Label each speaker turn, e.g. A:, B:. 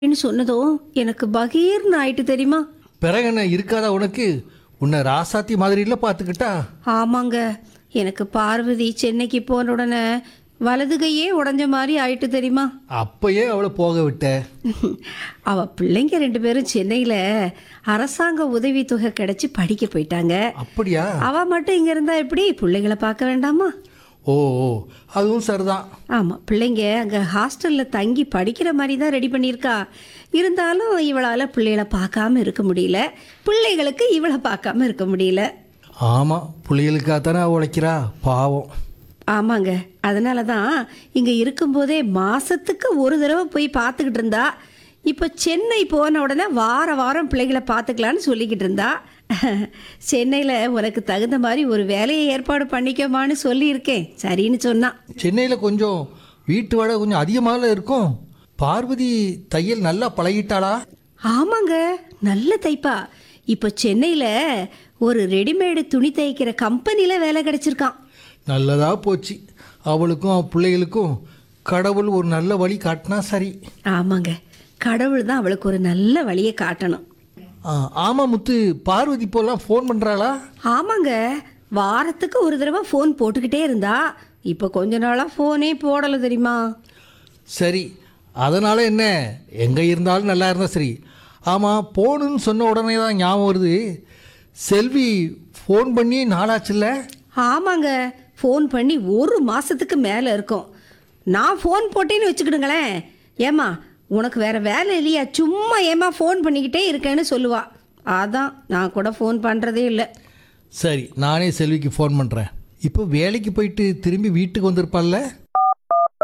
A: ன்னு சொன்னதும் எனக்கு பகீர்னு ஆயிட்டு தெரியுமா
B: பிறகு என்ன இருக்காதா உனக்கு உன்னை ராசாத்தி மாதிரில பார்த்துக்கிட்டா
A: ஆமாங்க எனக்கு பார்வதி சென்னைக்கு போன உடனே வலது கையே உடஞ்ச மாதிரி ஆயிட்டு தெரியுமா
B: அப்பயே அவளை போக விட்ட
A: அவ பிள்ளைங்க ரெண்டு பேரும் சென்னையில அரசாங்க உதவித்தொகை கிடைச்சி படிக்க போயிட்டாங்க
B: அப்படியா
A: அவ மட்டும் இங்க இருந்தா எப்படி பிள்ளைங்களை பார்க்க வேண்டாமா
B: ஓ ஓ அதுவும் சரிதான்
A: ஆமா பிள்ளைங்க அங்க ஹாஸ்டல்ல தங்கி படிக்கிற மாதிரி தான் ரெடி பண்ணியிருக்கா இருந்தாலும் இவளால பிள்ளைகளை பார்க்காம இருக்க முடியல பிள்ளைகளுக்கு இவளை பார்க்காம இருக்க முடியல
B: ஆமாம் புள்ளிகளுக்காக தானே உழைக்கிறா பாவம்
A: ஆமாங்க அதனால தான் இங்கே இருக்கும்போதே மாசத்துக்கு ஒரு தடவை போய் பார்த்துக்கிட்டு இருந்தா இப்போ சென்னை போன உடனே வார வாரம் பிள்ளைகளை பார்த்துக்கலான்னு சொல்லிக்கிட்டு இருந்தா சென்னையில் உனக்கு தகுந்த மாதிரி ஒரு வேலையை ஏற்பாடு பண்ணிக்கோமான்னு சொல்லியிருக்கேன் சரின்னு சொன்னான்
B: சென்னையில் கொஞ்சம் வீட்டு வாடகை கொஞ்சம் அதிகமாக இருக்கும் பார்வதி தையல் நல்லா பழகிட்டாளா
A: ஆமாங்க நல்ல தைப்பா இப்போ சென்னையில் ஒரு ரெடிமேடு துணி தைக்கிற கம்பெனியில் வேலை கிடைச்சிருக்கான்
B: நல்லதா போச்சு அவளுக்கும் அவ பிள்ளைகளுக்கும் கடவுள் ஒரு நல்ல வழி காட்டினா சரி
A: ஆமாங்க கடவுள் தான் அவளுக்கு ஒரு நல்ல வழியை காட்டணும்
B: ஆ, ஆமா முத்து பார்வதி இப்போல்லாம் ஃபோன் பண்ணுறாளா
A: ஆமாங்க வாரத்துக்கு ஒரு தடவை ஃபோன் போட்டுக்கிட்டே இருந்தா இப்போ கொஞ்ச நாளாக ஃபோனே போடலை தெரியுமா
B: சரி அதனால் என்ன எங்கே இருந்தாலும் நல்லா இருந்தால் சரி ஆமாம் போகணுன்னு சொன்ன உடனே தான் ஞாபகம் வருது செல்வி ஃபோன் பண்ணி நாளாச்சுல்ல
A: ஆமாங்க ஃபோன் பண்ணி ஒரு மாதத்துக்கு மேலே இருக்கும் நான் ஃபோன் போட்டேன்னு வச்சுக்கிடுங்களேன் ஏம்மா உனக்கு வேற வேலை இல்லையா சும்மா ஏம்மா ஃபோன் பண்ணிக்கிட்டே இருக்கேன்னு சொல்லுவா அதான் நான் கூட ஃபோன் பண்ணுறதே இல்லை
B: சரி நானே செல்விக்கு ஃபோன் பண்ணுறேன் இப்போ வேலைக்கு போயிட்டு திரும்பி வீட்டுக்கு வந்திருப்பாள்ல